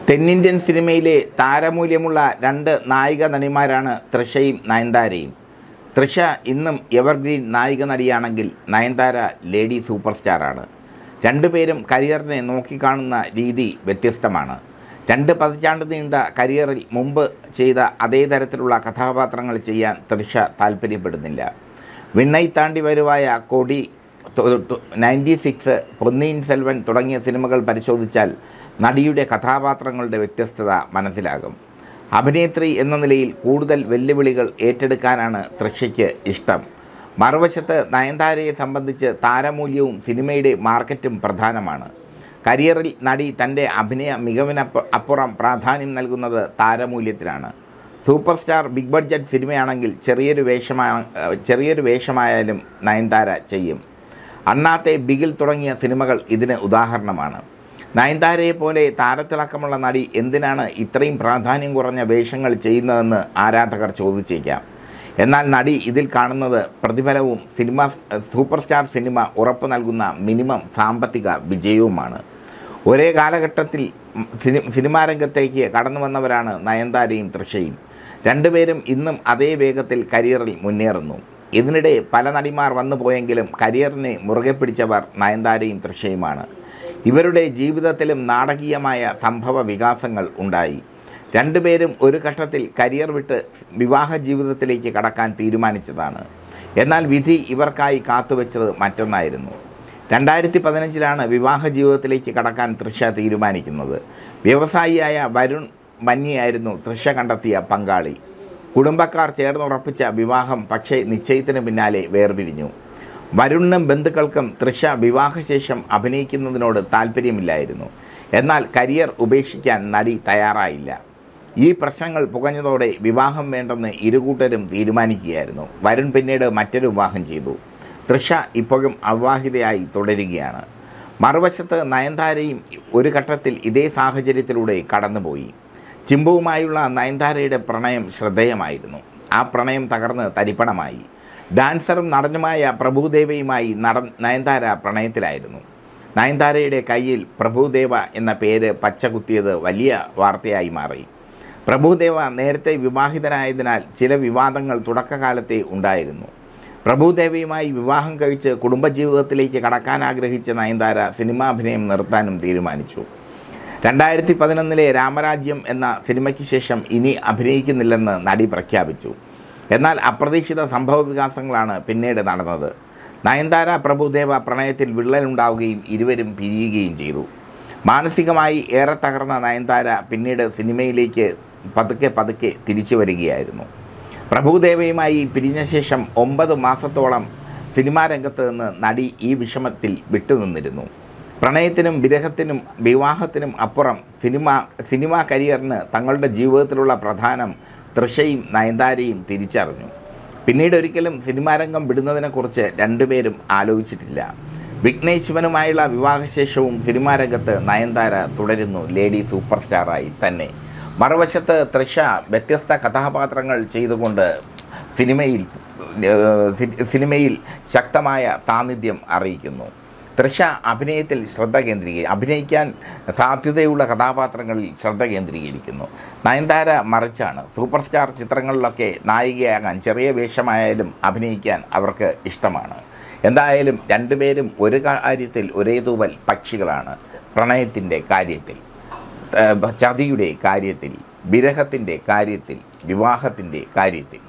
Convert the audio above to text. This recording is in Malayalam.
തെന്നിന്ത്യൻ സിനിമയിലെ താരമൂല്യമുള്ള രണ്ട് നായിക നടിമാരാണ് തൃഷയും നയൻതാരയും തൃഷ ഇന്നും എവർഗ്രീൻ നായിക നടിയാണെങ്കിൽ നയൻതാര ലേഡി സൂപ്പർ സ്റ്റാറാണ് രണ്ടുപേരും കരിയറിനെ നോക്കിക്കാണുന്ന രീതി വ്യത്യസ്തമാണ് രണ്ട് പതിറ്റാണ്ട് നീണ്ട കരിയറിൽ മുമ്പ് ചെയ്ത അതേ തരത്തിലുള്ള കഥാപാത്രങ്ങൾ ചെയ്യാൻ തൃഷ താല്പര്യപ്പെടുന്നില്ല വിണ്ണൈ താണ്ടി വരുവായ കൊടി നയൻറ്റി സിക്സ് പൊന്നിയിൻ സെൽവൻ തുടങ്ങിയ സിനിമകൾ പരിശോധിച്ചാൽ നടിയുടെ കഥാപാത്രങ്ങളുടെ വ്യത്യസ്തത മനസ്സിലാകും അഭിനേത്രി എന്ന നിലയിൽ കൂടുതൽ വെല്ലുവിളികൾ ഏറ്റെടുക്കാനാണ് തൃഷയ്ക്ക് ഇഷ്ടം മറുവശത്ത് നയൻതാരയെ സംബന്ധിച്ച് താരമൂല്യവും സിനിമയുടെ മാർക്കറ്റും പ്രധാനമാണ് കരിയറിൽ നടി തൻ്റെ അഭിനയ മികവിനപ്പ അപ്പുറം പ്രാധാന്യം നൽകുന്നത് താരമൂല്യത്തിനാണ് സൂപ്പർ സ്റ്റാർ ബിഗ് ബഡ്ജറ്റ് സിനിമയാണെങ്കിൽ ചെറിയൊരു വേഷമാ ചെറിയൊരു വേഷമായാലും നയൻതാര ചെയ്യും അണ്ണാത്തെ ബിഗിൽ തുടങ്ങിയ സിനിമകൾ ഇതിന് ഉദാഹരണമാണ് നയൻതാരയെ പോലെ താരത്തിളക്കമുള്ള നടി എന്തിനാണ് ഇത്രയും പ്രാധാന്യം കുറഞ്ഞ വേഷങ്ങൾ ചെയ്യുന്നതെന്ന് ആരാധകർ ചോദിച്ചേക്കാം എന്നാൽ നടി ഇതിൽ കാണുന്നത് പ്രതിഫലവും സിനിമ സൂപ്പർ സ്റ്റാർ സിനിമ ഉറപ്പു നൽകുന്ന മിനിമം സാമ്പത്തിക വിജയവുമാണ് ഒരേ കാലഘട്ടത്തിൽ സിനി സിനിമാ രംഗത്തേക്ക് കടന്നു വന്നവരാണ് നയൻതാരയും തൃഷയും രണ്ടുപേരും ഇന്നും അതേ വേഗത്തിൽ കരിയറിൽ മുന്നേറുന്നു ഇതിനിടെ പല നടിമാർ വന്നു പോയെങ്കിലും കരിയറിനെ മുറുകെ പിടിച്ചവർ നയൻതാരയും തൃഷയുമാണ് ഇവരുടെ ജീവിതത്തിലും നാടകീയമായ സംഭവ വികാസങ്ങൾ ഉണ്ടായി രണ്ടുപേരും ഒരു ഘട്ടത്തിൽ കരിയർ വിട്ട് വിവാഹ ജീവിതത്തിലേക്ക് കടക്കാൻ തീരുമാനിച്ചതാണ് എന്നാൽ വിധി ഇവർക്കായി കാത്തുവെച്ചത് മറ്റൊന്നായിരുന്നു രണ്ടായിരത്തി പതിനഞ്ചിലാണ് വിവാഹ ജീവിതത്തിലേക്ക് കടക്കാൻ തൃഷ തീരുമാനിക്കുന്നത് വ്യവസായിയായ വരുൺ മന്യയായിരുന്നു തൃഷ കണ്ടെത്തിയ പങ്കാളി കുടുംബക്കാർ ചേർന്നുറപ്പിച്ച വിവാഹം പക്ഷേ നിശ്ചയത്തിന് പിന്നാലെ വേർപിരിഞ്ഞു വരുണിനും ബന്ധുക്കൾക്കും തൃഷ വിവാഹശേഷം അഭിനയിക്കുന്നതിനോട് താല്പര്യമില്ലായിരുന്നു എന്നാൽ കരിയർ ഉപേക്ഷിക്കാൻ നടി തയ്യാറായില്ല ഈ പ്രശ്നങ്ങൾ പുകഞ്ഞതോടെ വിവാഹം വേണ്ടെന്ന് ഇരുകൂട്ടരും തീരുമാനിക്കുകയായിരുന്നു വരുൺ പിന്നീട് മറ്റൊരു വിവാഹം ചെയ്തു തൃഷ ഇപ്പോഴും അവിവാഹിതയായി തുടരുകയാണ് മറുവശത്ത് നയൻതാരയും ഒരു ഘട്ടത്തിൽ ഇതേ സാഹചര്യത്തിലൂടെ കടന്നുപോയി ചിമ്പുവുമായുള്ള നയൻതാരയുടെ പ്രണയം ശ്രദ്ധേയമായിരുന്നു ആ പ്രണയം തകർന്ന് തരിപ്പണമായി ഡാൻസറും നടനുമായ പ്രഭുദേവയുമായി നട നയൻതാര പ്രണയത്തിലായിരുന്നു നയൻതാരയുടെ കയ്യിൽ പ്രഭുദേവ എന്ന പേര് പച്ചകുത്തിയത് വലിയ വാർത്തയായി മാറി പ്രഭുദേവ നേരത്തെ വിവാഹിതനായതിനാൽ ചില വിവാദങ്ങൾ തുടക്കകാലത്തെ ഉണ്ടായിരുന്നു പ്രഭുദേവയുമായി വിവാഹം കഴിച്ച് കുടുംബജീവിതത്തിലേക്ക് കടക്കാൻ ആഗ്രഹിച്ച നയൻതാര സിനിമാഭിനയം നിർത്താനും തീരുമാനിച്ചു രണ്ടായിരത്തി പതിനൊന്നിലെ രാമരാജ്യം എന്ന സിനിമയ്ക്ക് ശേഷം ഇനി അഭിനയിക്കുന്നില്ലെന്ന് നടി പ്രഖ്യാപിച്ചു എന്നാൽ അപ്രതീക്ഷിത സംഭവ വികാസങ്ങളാണ് പിന്നീട് നടന്നത് നയൻതാര പ്രഭുദേവ പ്രണയത്തിൽ വിള്ളലുണ്ടാവുകയും ഇരുവരും പിരിയുകയും ചെയ്തു മാനസികമായി ഏറെ തകർന്ന നയൻതാര പിന്നീട് സിനിമയിലേക്ക് പതുക്കെ പതുക്കെ തിരിച്ചു വരികയായിരുന്നു പ്രഭുദേവയുമായി പിരിഞ്ഞ ശേഷം ഒമ്പത് മാസത്തോളം സിനിമാ രംഗത്ത് നിന്ന് നടി ഈ വിഷമത്തിൽ വിട്ടുനിന്നിരുന്നു പ്രണയത്തിനും വിരഹത്തിനും വിവാഹത്തിനും അപ്പുറം സിനിമ സിനിമാ കരിയറിന് തങ്ങളുടെ ജീവിതത്തിലുള്ള പ്രധാനം തൃഷയും നയൻതാരയും തിരിച്ചറിഞ്ഞു പിന്നീട് ഒരിക്കലും സിനിമാരംഗം വിടുന്നതിനെക്കുറിച്ച് രണ്ടുപേരും ആലോചിച്ചിട്ടില്ല വിഘ്നേഷ് ശിവനുമായുള്ള വിവാഹശേഷവും സിനിമാ രംഗത്ത് നയൻതാര തുടരുന്നു ലേഡി സൂപ്പർ സ്റ്റാറായി തന്നെ മറുവശത്ത് തൃഷ വ്യത്യസ്ത കഥാപാത്രങ്ങൾ ചെയ്തുകൊണ്ട് സിനിമയിൽ ഏഹ്, സി- സിനിമയിൽ ശക്തമായ സാന്നിധ്യം അറിയിക്കുന്നു തൃഷ അഭിനയത്തിൽ ശ്രദ്ധ കേന്ദ്രീകരിക്കും അഭിനയിക്കാൻ സാധ്യതയുള്ള കഥാപാത്രങ്ങളിൽ ശ്രദ്ധ കേന്ദ്രീകരിക്കുന്നു നയൻതാര മറിച്ചാണ് സൂപ്പർ സ്റ്റാർ ചിത്രങ്ങളിലൊക്കെ നായികയാകാൻ ചെറിയ വേഷമായാലും അഭിനയിക്കാൻ അവർക്ക് ഇഷ്ടമാണ് എന്തായാലും രണ്ടുപേരും ഒരു കാര്യത്തിൽ ഒരേ തൂവൽ പക്ഷികളാണ് പ്രണയത്തിൻ്റെ കാര്യത്തിൽ ഏഹ്, ചതിയുടെ കാര്യത്തിൽ വിരഹത്തിൻ്റെ കാര്യത്തിൽ വിവാഹത്തിൻ്റെ കാര്യത്തിൽ